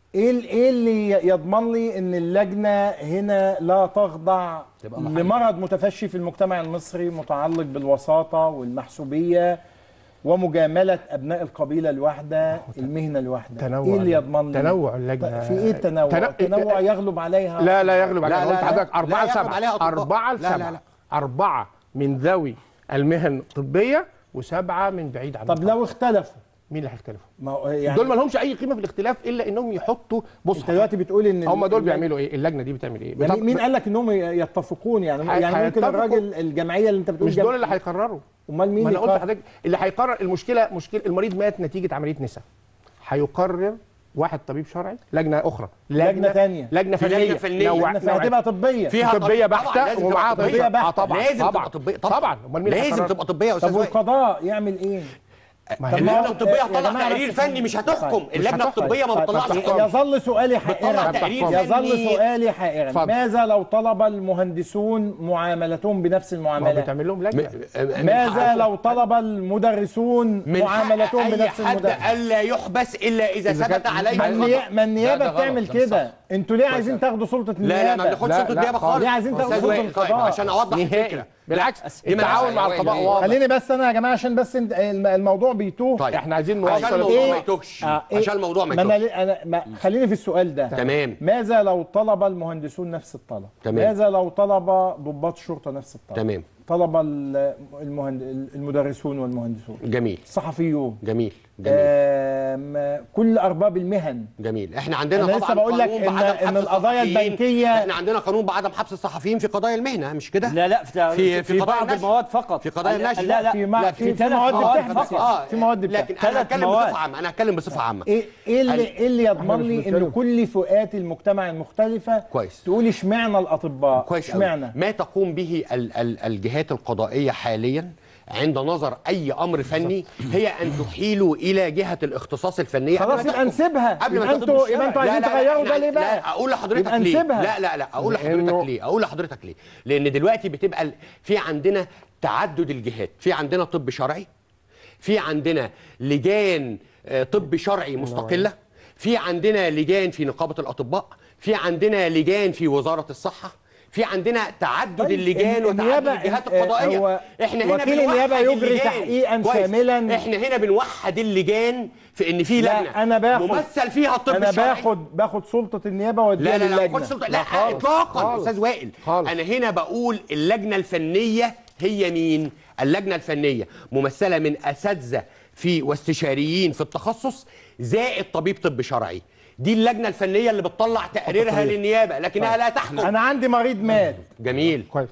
ايه ال- ايه اللي يضمن لي ان اللجنه هنا لا تخضع تبقى محايدة. لمرض متفشي في المجتمع المصري متعلق بالوساطه والمحسوبيه ومجامله ابناء القبيله الواحده المهنه الواحده تنوع ايه اللي يضمن لي تنوع اللجنة. في ايه التنوع تنوع- التنوع يغلب عليها لا لا يغلب على لا، قلت لا، حضرتك لا. أربعة لا يغلب عليها لسبعة أطباء. أربعة لا، لا، لسبعة لا. أربعة من ذوي المهن الطبية وسبعة من بعيد عن طب لو اختلفوا مين اللي هيختلفوا؟ ما هو يعني دول ما لهمش أي قيمة في الاختلاف إلا إنهم يحطوا بص انت دلوقتي بتقول ان هم دول ال- بيعملوا إيه؟ اللجنة دي بتعمل إيه؟ يعني بتط- مين قال لك انهم يتفقون يعني هي- يعني ممكن هيتفقوا. الراجل الجمعيه اللي انت بتقول مش جم- دول اللي هيقرروا امال مين ما انا اللي قلت يقرر؟ لحضرتك اللي هيقرر المشكله مشكله المريض مات نتيجه عمليه نساء هيقرر واحد طبيب شرعي لجنه اخرى لجنة تانية. لجنه في فنيه لجنة فنية. نوع- لجنة نوع- فهتبقى طبيه فيها طبيه طبية. بحته طبعاً لازم ومعاها تبقى طبية طبيه بحتة. آه طبعا لازم طبعا تبقى طبية طبعا امال مين اللي لازم هيقرر؟ تبقى طبيه يا طب استاذ وائل والقضاء يعمل ايه؟ ما طب هي ما اللجنه هو- الطبيه يا هتطلع جماعة تقرير بس- فني مش هتحكم اللجنه هتحكم. الطبيه ما طيب، بتطلعش طيب، حكم يظل سؤالي بتطلع حائرا تقرير يظل فني. سؤالي حائرا اتفضل. ماذا لو طلب المهندسون معاملتهم بنفس ما هو المعامله؟ بتعمل لهم لجنه ماذا لو طلب المدرسون من معاملتهم حق اي بنفس حد المدرس؟ الا يحبس الا اذا إذا ثبت كان- عليه ما الخطأ. النيا- ما النيابه ده غلط، بتعمل ده كده صح. انتوا ليه عايزين تاخدوا سلطه لا لا النيابه؟ ما بناخدش لا، سلطه لا، النيابه خالص ليه عايزين تاخدوا أستاذ سلطة وائل، طيب القضاء؟ عشان اوضح نهائي الفكره بالعكس دي ما التعاون مع وائل، القضاء وائل. واضح خليني بس انا يا جماعه عشان بس انت- الم- الموضوع بيتوه طيب احنا عايزين عشان نوصل الموضوع القضاء. ما يتوهش آه، إيه؟ عشان الموضوع ما ما انا يتوهش ليه- انا ما خليني في السؤال ده تمام ماذا لو طلب المهندسون نفس الطلب؟ تمام. ماذا لو طلب ضباط الشرطه نفس الطلب؟ تمام طلب ال- المهند... المدرسون والمهندسون جميل الصحفيون جميل جميل آم... كل ارباب المهن جميل احنا عندنا أنا طبعا لسه بقول لك قانون إن- بعدم إن حبس القضايا الصحفيين. البنكية- احنا عندنا قانون بعدم حبس الصحفيين في قضايا المهنه مش كده لا لا في في- في, في في قضايا بعض النشر. المواد فقط في قضايا لا النشر. لا لا في, مع... لا، في, في في ثلاث مواد مواد بتحبس فقط. اه في مواد لكن بتحبس انا ثلاث هتكلم مواد. بصفه عامه انا هتكلم بصفه عامه ايه ايه اللي ايه اللي يضمن مش لي ان بنتكلم. كل فئات المجتمع المختلفه كويس. تقول اشمعنى الاطباء كويس أوي. اشمعنى ما تقوم به ال ال الجهات القضائيه حاليا عند نظر اي امر فني هي ان تحيله الى جهه الاختصاص الفنيه قبل خلاص ما يبقى تحكم. نسيبها قبل ما يبقى تضرب انتوا الشارع. يبقى انتوا لا، عايزين لا، لا، تغيروا ده لا، ليه بقى؟ لا اقول لحضرتك يبقى ليه نسيبها. لا لا لا اقول لحضرتك لأنه- ليه اقول لحضرتك ليه لان دلوقتي بتبقى ال- في عندنا تعدد الجهات في عندنا طب شرعي في عندنا لجان آه، طب شرعي مستقله في عندنا لجان في نقابه الاطباء في عندنا لجان في وزاره الصحه في عندنا تعدد طيب، اللجان وتعدد النيابة- الجهات آه، القضائيه هو احنا هنا وكيل بنوحد النيابة يجري اللجان. تحقيقاً كويس. شاملاً. احنا هنا بنوحد اللجان في ان في لا، لجنه أنا باخد- ممثل فيها الطب انا الشرعي باخد باخد سلطه النيابه واديها لا لا لا للجنه ما تاخدش سلطة- لا خالص. اطلاقا خالص. استاذ وائل خالص. انا هنا بقول اللجنه الفنيه هي مين اللجنه الفنيه ممثله من اساتذه في واستشاريين في التخصص زائد طبيب طب شرعي دي اللجنه الفنيه اللي بتطلع تقريرها تقرير. للنيابه لكنها لا تحكم انا عندي مريض مات جميل كويس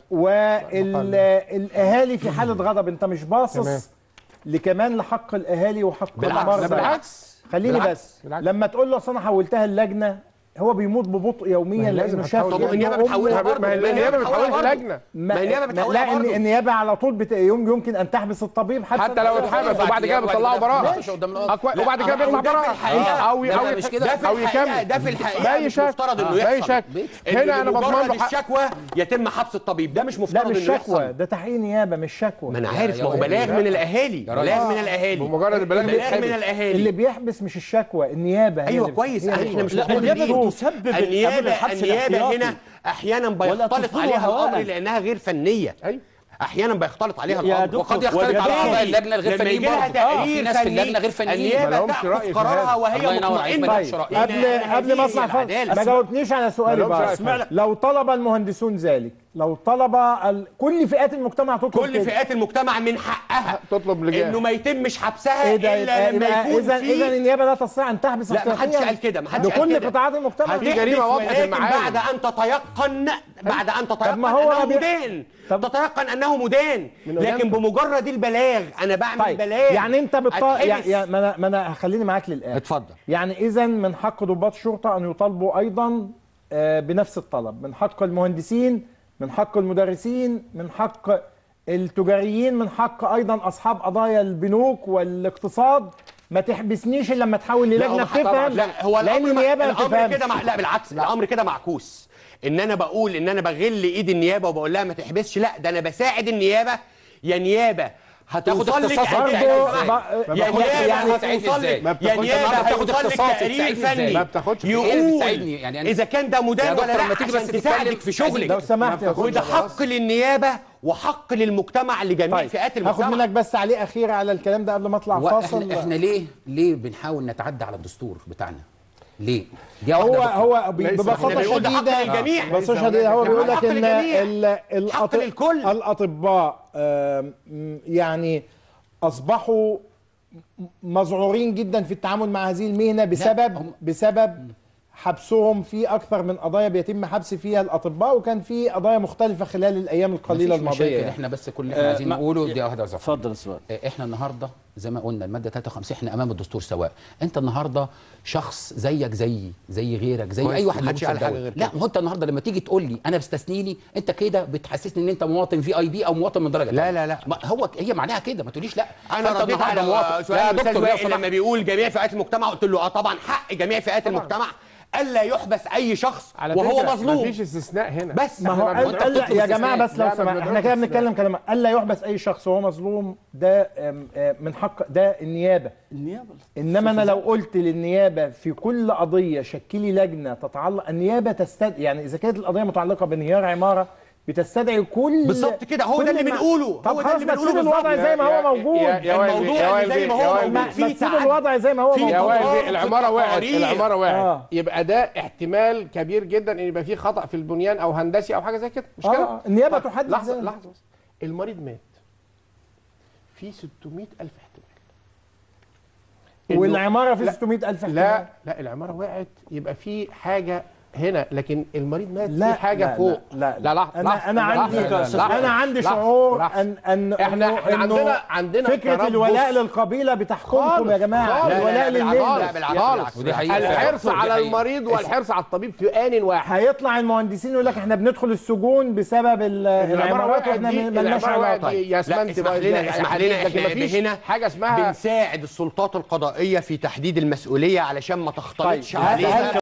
والاهالي في حاله غضب انت مش تمام. باصص لكمان لحق الاهالي وحق بالعكس. المرضى لا، بالعكس. خليني بالعكس. بس بالعكس. لما تقول له اصل انا حولتها اللجنه هو بيموت ببطء يوميا ما هي لازم لانه شاف هتحول. طب ابنه النيابه وأمه. بتحولها برضه ما هي النيابه بتحولها برضه. لجنه ما هي النيابه ما- بتحولها لا إن برضه. النيابه على طول بت... يوم يمكن ان تحبس الطبيب حتى حتى لو اتحبس وبعد كده بتطلعه براءه مش قدام القاضي. أكوى- وبعد كده لا، بيطلع أو ده في براءه الحقيقة. او لا، او لا، مش كده. ده في او الحقيقه يكمل ده في الحقيقه باي مش شك مفترض انه باي يحصل شك إن هنا انا بمجرد بضمن له حق الشكوى يتم حبس الطبيب ده مش لا مفترض مش انه شكوى يحصل ده تحقيق نيابه مش شكوى ما انا يا- عارف يا ما هو وائل. بلاغ من الاهالي يا راجل. بلاغ من الاهالي بمجرد البلاغ بلاغ من بيتحبس. الاهالي اللي بيحبس مش الشكوى النيابه هي ايوه اللي- كويس هي احنا اللي- مش لا، مطالبين النيابة بيه. تسبب الأمر النيابه الحبس النيابه الاحتياطي. هنا احيانا ولا بيختلط تصدرها عليها هواء. الامر لانها غير فنيه ايوه احيانا بيختلط عليها يا الامر دكتور، وقد يا يختلط دكتور، على أعضاء اللجنة الغير لما فنيين يجي لها برضه. آه، في تقرير ناس في فني، اللجنة غير فنيين. ما النيابه لهمش تاخذ رأي في قرارها هذا. وهي الله ينور عليك، ما مطمئنه لهمش رأي. إن قبل هذه قبل ما هي اطلع فاصل العدالة. ما جاوبتنيش على سؤالي ما لهمش بقى رأي في هذا. لو طلب المهندسون ذلك لو طلب ال... كل فئات المجتمع تطلب كل كده. فئات المجتمع من حقها تطلب لجان. انه ما يتمش حبسها ايه ده الا لما يكون اذا في اذا النيابه لا تستطيع ان تحبس لا ما حدش احتياطياً قال كده ما حدش قال لكل كده قطاعات المجتمع هتحبس جريمة واضحة في ولكن المعالم. بعد ان تتيقن بعد ان تتيقن ما هو انه بي- مدان طب- تتيقن انه مدان من لكن أدانته. بمجرد البلاغ انا بعمل طيب بلاغ يعني انت بتط... أتحبس. يعني يعني ما انا ما انا خليني معاك للاخر اتفضل يعني اذا من حق ضباط الشرطه ان يطالبوا ايضا آه، بنفس الطلب من حق المهندسين من حق المدرسين من حق التجاريين من حق ايضا اصحاب قضايا البنوك والاقتصاد ما تحبسنيش الا لما تحول لا، للجنه هو طبعاً. بتفهم لا هو لان الامر النيابه ما الامر بتفهمش كده مع... لا بالعكس الامر كده معكوس ان انا بقول ان انا بغل ايد النيابه وبقول لها ما تحبسش لا ده انا بساعد النيابه يا نيابه تاخد هتوصل لك اختصاص برضه هتساعدني ب- ازاي؟ يا يعني- نيابه يعني هتساعدني هتوصل ازاي؟ لك ما يا بتاخدش- نيابه ما بتاخد هيوصل لك اختصاص تقرير تساعدني ازاي؟ فني ما بتاخدش ايه اللي يقول بتساعدني يعني اذا كان ده يا مدان دكتور ولا لا لما تيجي بس عشان تتكلم تساعدك في عايزين- شغلك لو سمحت يا بتاخدش أستاذ وده حق للنيابه وحق للمجتمع لجميع طيب فئات هاخد المجتمع منك بس تعليق اخير على الكلام ده قبل ما اطلع فاصل واحنا احنا ليه ليه بنحاول نتعدى على الدستور بتاعنا ليه دي واحدة هو يا دكتور. هو ب- ليس- ببساطه إحنا بنقول ده حق شديده للجميع. ببساطه شديده هو ليس بيقول لك حق ان للجميع. ال- حق الأط- للكل. الاطباء آم، يعني اصبحوا مذعورين جدا في التعامل مع هذه المهنه بسبب هم- بسبب حبسهم في اكثر من قضايا بيتم حبس فيها الاطباء وكان في قضايا مختلفه خلال الايام القليله مفيش الماضيه مشاكل يعني. احنا بس كل اللي احنا آه، عايزين ما- نقوله دي واحده واحده اتفضل السؤال آه، احنا النهارده زي ما قلنا الماده 53 احنا امام الدستور سواء انت النهارده شخص زيك زيي زي غيرك زي كويس، اي واحد محدش موجود في قال حاجة الدولة. غير لا كده. ما هو انت النهارده لما تيجي تقول لي انا بستثنيني انت كده بتحسسني ان انت مواطن في اي بي او مواطن من درجه لا، تانية. لا، لا. ما هو هي معناها كده ما تقوليش لا انا فأنت رديت النهاردة على مواطن. سؤال لا يا الاستاذ دكتور لو وائل سمحت. لما بيقول جميع فئات المجتمع قلت له اه طبعا حق جميع فئات المجتمع الا يحبس اي شخص على وهو فكرة مظلوم مفيش استثناء هنا بس ما هو إحنا قال بنقول- قال بتطلب يا جماعه استثناء. بس لو لا، ما سمحت احنا بنقولش كده استثناء. بنتكلم كلام الا يحبس اي شخص وهو مظلوم ده آم، آم، من حق ده النيابه النيابه انما انا لو قلت للنيابه في كل قضيه شكلي لجنه تتعلق النيابه تستدعي يعني اذا كانت القضيه متعلقه بانهيار عماره بتستدعي كل بالظبط كده، هو كل ده اللي ما- بنقوله، طب هو ده خلاص اللي ما بنقوله تسيب الوضع بالظبط. زي ما يا- هو يا- موجود يا- يا وائل بيه، الموضوع يا اللي وائل زي بيه، ما يا هو وائل ما بيه. ما في تسيب تعدي. الوضع زي ما هو في موجود يا وائل تضارب بيه في العماره وقعت التقارير. العماره وقعت آه. يبقى ده احتمال كبير جدا ان يبقى في خطا في البنيان او هندسي او حاجه زي كده مش آه، كده آه. النيابة طيب، تحدد لحظه ذلك. لحظه بس المريض مات في 600 الف احتمال إنه- والعماره في لا، 600000 احتمال لا لا العماره وقعت يبقى في حاجه هنا لكن المريض مات لا في حاجه لا فوق لا, لا لحظه انا لحظة، انا لحظة، عندي لحظة، انا عندي لحظة، شعور لحظة. ان ان احنا إنه- احنا إنه عندنا عندنا فكره تربص. الولاء للقبيله بتحكمكم خالص، يا جماعه خالص. لا، لا، الولاء بالعكس، للمهنه لا، بالعكس، خالص بالعكس. ودي حقيقة. الحرص دي على حقيقة. المريض والحرص على الطبيب في آن واحد هيطلع المهندسين يقول لك احنا بندخل السجون بسبب ال- العمارات وقعت واحنا دي- مالناش العمارة علاقه وقعت دي يا لا اسمنت اسمح بقى لنا يا اسمح حديد، لنا لكن احنا مفيش هنا حاجه اسمها بنساعد السلطات القضائيه في تحديد المسؤوليه علشان ما تختلطش طيب، عليها هل-